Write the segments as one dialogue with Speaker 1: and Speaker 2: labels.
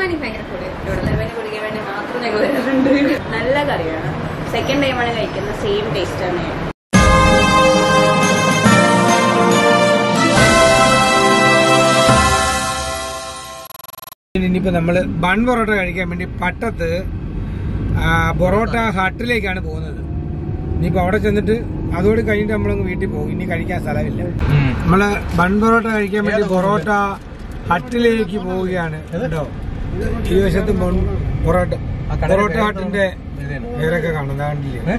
Speaker 1: ലെമനി ഭയങ്കര കൂടുതൽ
Speaker 2: ലെമൺ കുടിക്കാൻ വേണ്ടി മാത്രം ഞങ്ങൾ വരാറുണ്ട് നല്ല കറിയാണ് സെക്കൻഡ് ടൈമാണ് കഴിക്കുന്നത് സെയിം ടേസ്റ്റ് തന്നെയാണ്
Speaker 3: ഇനിയിപ്പോ നമ്മള് ബൺ പൊറോട്ട കഴിക്കാൻ വേണ്ടി പട്ടത്ത് ആ, പൊറോട്ട ഹട്ടിലേക്കാണ് പോകുന്നത് ഇനിയിപ്പോ അവിടെ ചെന്നിട്ട് അതോട് കഴിഞ്ഞിട്ട് നമ്മളങ്ങ് വീട്ടിൽ പോകും ഇനി കഴിക്കാൻ സ്ഥലമില്ല നമ്മള് ബൺ പൊറോട്ട കഴിക്കാൻ വേണ്ടി പൊറോട്ട ഹട്ടിലേക്ക് പോവുകയാണ് കേട്ടോ ഈ വശത്ത് ബൺ പൊറോട്ട പൊറോട്ട ഹട്ടിന്റെ പേരൊക്കെ കാണും ദാ കണ്ടില്ലേ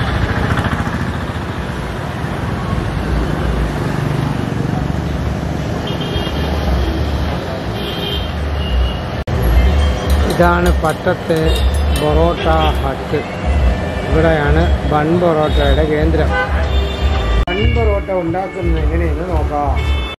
Speaker 3: ഇതാണ് പട്ടത്തെ പൊറോട്ട ഹട്ട് ഇവിടെയാണ് ബൺ പൊറോട്ടയുടെ കേന്ദ്രം ബൺ പൊറോട്ട ഉണ്ടാക്കുന്നത് എങ്ങനെയെന്ന് നോക്കാം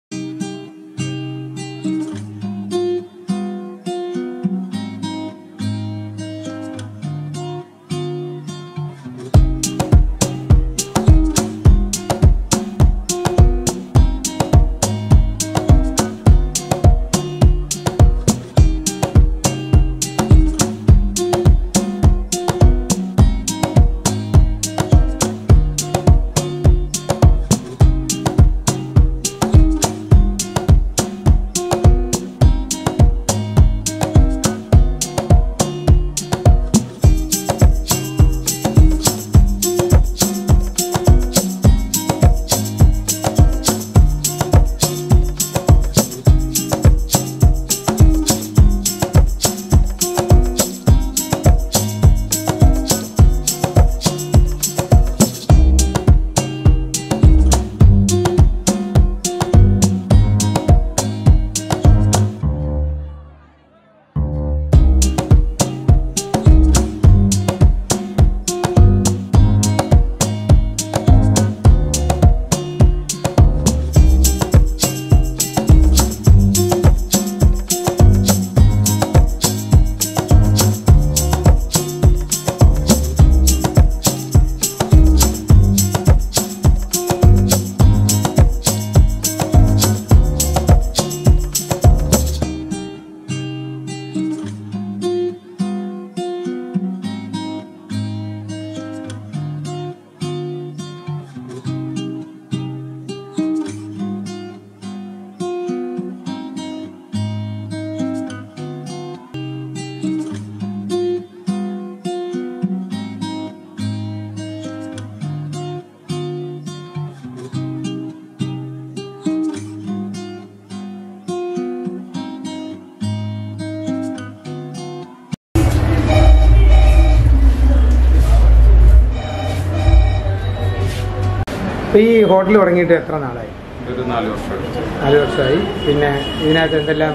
Speaker 3: ഇപ്പൊ ഈ ഹോട്ടൽ തുടങ്ങിയിട്ട് എത്ര നാളായി
Speaker 4: ഒരു നാല് വർഷം
Speaker 3: നാല് വർഷമായി പിന്നെ ഇതിനകത്ത് എന്തെല്ലാം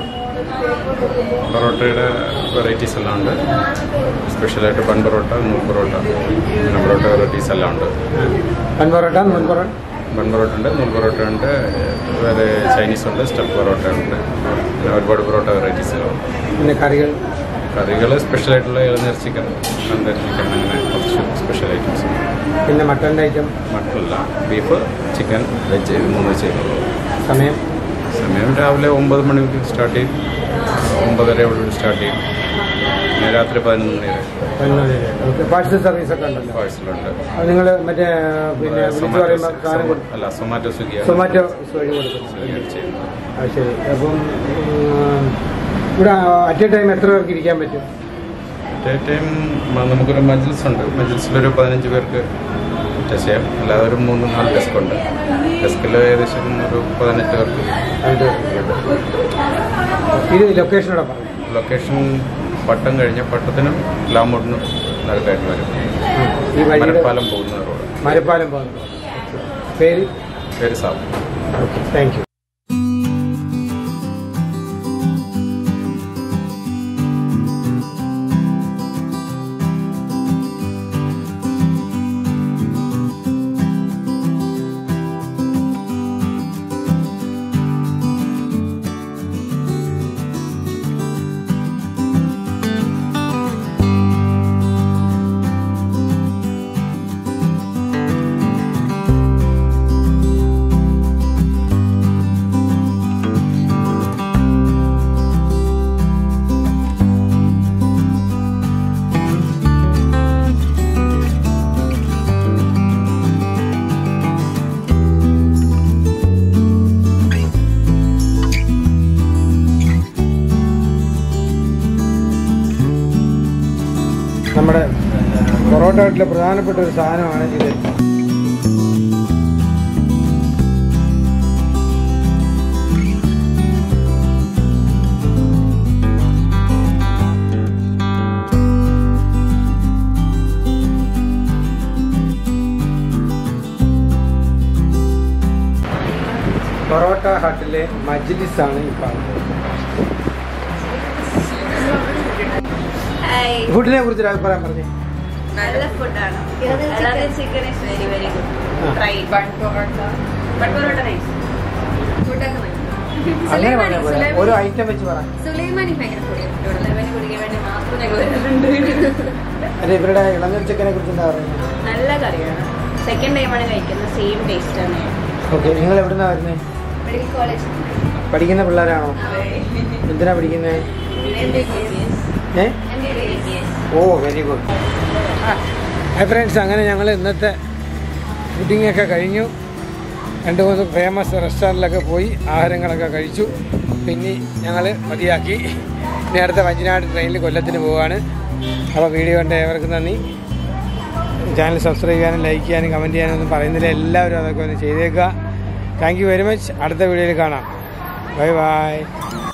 Speaker 4: പൊറോട്ടയുടെ വെറൈറ്റീസ് എല്ലാം ഉണ്ട് സ്പെഷ്യലായിട്ട് ബൺ പൊറോട്ട നൂൽ പൊറോട്ട പിന്നെ പൊറോട്ട വെറൈറ്റീസ് എല്ലാം ഉണ്ട്
Speaker 3: ബൺ പൊറോട്ട നൂൽ പൊറോട്ട
Speaker 4: ബൺ പൊറോട്ട ഉണ്ട് നൂൽ പൊറോട്ട ഉണ്ട് വേറെ ചൈനീസ് ഉണ്ട് സ്റ്റഫ് പൊറോട്ട ഉണ്ട് പിന്നെ ഒരുപാട് പൊറോട്ട വെറൈറ്റീസ് എല്ലാം ഉണ്ട്
Speaker 3: പിന്നെ കറികൾ
Speaker 4: കറികൾ സ്പെഷ്യലായിട്ടുള്ള ഇളനീർ ചിക്കൻ കണ്ടർ ചിക്കൻ അങ്ങനെ കുറച്ച് സ്പെഷ്യൽ ഐറ്റംസ്
Speaker 3: പിന്നെ മട്ടൻ്റെ ഐറ്റം
Speaker 4: മട്ടനല്ല ബീഫ് ചിക്കൻ വെജ് ഇത് മൂന്ന് ചെയ്യുന്നുള്ളൂ
Speaker 3: സമയം
Speaker 4: സമയം രാവിലെ ഒമ്പത് മണിക്ക് സ്റ്റാർട്ട് ചെയ്യും ഒമ്പതര ഉള്ളിൽ സ്റ്റാർട്ട് ചെയ്യും പിന്നെ രാത്രി പതിനൊന്ന് മണി വരെ
Speaker 3: പാഴ്സൽ സർവീസ് ഒക്കെ ഉണ്ടല്ലോ
Speaker 4: പാഴ്സലുണ്ട്
Speaker 3: അത് നിങ്ങൾ മറ്റേ പിന്നെ വിളിച്ചു പറയുമ്പോൾ സാധനം കൊടുക്കും
Speaker 4: അല്ല സൊമാറ്റോ സ്വിഗ്ഗി
Speaker 3: സൊമാറ്റോ വഴി കൊടുക്കും
Speaker 4: സ്വിഗ്ഗിയാണ് ചെയ്യുന്നത്
Speaker 3: അത് ശരി അപ്പം ഉം, ഇവിടെ അറ്റ് എ ടൈം എത്ര പേർക്ക് ഇരിക്കാൻ പറ്റും
Speaker 4: ഡേ ടൈം നമുക്കൊരു മജിൽസ് ഉണ്ട് മജിൽസിലൊരു പതിനഞ്ച് പേർക്ക് ടെസ്റ്റ് ചെയ്യാം അല്ലാതെ ഒരു മൂന്ന് നാല് ഡെസ്ക് ഉണ്ട് ഡെസ്കിൽ ഏകദേശം ഒരു പതിനെട്ട് പേർക്ക്
Speaker 3: അത് ഇത് ലൊക്കേഷനോടെ പറഞ്ഞു
Speaker 4: ലൊക്കേഷൻ പട്ടം കഴിഞ്ഞ പട്ടത്തിനും ലാമോട്ടിനും നടുക്കായിട്ട് വരും
Speaker 3: ഈ വഴിയുടെ
Speaker 4: മരപ്പാലം പോകുന്ന റോഡ്
Speaker 3: മരപ്പാലം പോകുന്നത് പേര്
Speaker 4: പേര് സാബ്
Speaker 3: ഓക്കെ താങ്ക് യു നമ്മുടെ പൊറോട്ട വീട്ടിലെ പ്രധാനപ്പെട്ട ഒരു സാധനമാണ് ഇത് പൊറോട്ട ഹട്ടിലെ മജ്ലിസ് ആണ് ഈ കാണുന്നത്
Speaker 2: ഹായ്
Speaker 3: ഫുഡിനെ കുറിച്ചൊരു അഭിപ്രായം പറഞ്ഞു
Speaker 2: നല്ല ഫുഡാണ് അല്ലാതെ chicken is very very good
Speaker 3: ആ.
Speaker 2: Try bun parotta bun parotta nice ഫുഡൊക്കെ
Speaker 3: അങ്ങനെ പറഞ്ഞാൽ പോലെ ഓരോ ഐറ്റം വെച്ച് പറ
Speaker 2: സുലൈമാനി ഭയങ്കര പൊടിയാണ് സുലൈമാനി കുടിക്കാൻ വേണ്ടി മാത്രം ഞങ്ങൾ വരുന്നുണ്ട്
Speaker 3: അല്ല ഇവരുടെ ഇളനീർ ചിക്കനെ കുറിച്ച് എന്താ പറയുന്നത്
Speaker 2: നല്ല കറിയാണ് സെക്കൻഡ് ടൈമാണ് കഴിക്കുന്നത് സെയിം ടേസ്റ്റ് തന്നെയാണ്
Speaker 3: ഓക്കെ നിങ്ങൾ എവിടുന്നാ വരുന്നത്
Speaker 2: മെഡിക്കൽ കോളേജ്
Speaker 3: പഠിക്കുന്ന പിള്ളേരാണോ എന്തിനാ പഠിക്കുന്നത് ഏ ഓ വെരി ഗുഡ് ഹായ് ഫ്രണ്ട്സ് അങ്ങനെ ഞങ്ങൾ ഇന്നത്തെ ഫുഡിംഗ് ഒക്കെ കഴിഞ്ഞു രണ്ട് മൂന്ന് ഫേമസ് റെസ്റ്റോറൻറ്റിലൊക്കെ പോയി ആഹാരങ്ങളൊക്കെ കഴിച്ചു പിന്നെ ഞങ്ങൾ മതിയാക്കി ഇനി അടുത്ത വഞ്ചിനാട് ട്രെയിനിൽ കൊല്ലത്തിന് പോവുകയാണ് അപ്പോൾ വീഡിയോ കണ്ട ഏവർക്കും നന്ദി ചാനൽ സബ്സ്ക്രൈബ് ചെയ്യാനും ലൈക്ക് ചെയ്യാനും കമൻറ്റ് ചെയ്യാനും ഒന്നും പറയുന്നില്ല എല്ലാവരും അതൊക്കെ ഒന്ന് ചെയ്തേക്കുക താങ്ക് യു വെരി മച്ച് അടുത്ത വീഡിയോയിൽ കാണാം ബൈ ബൈ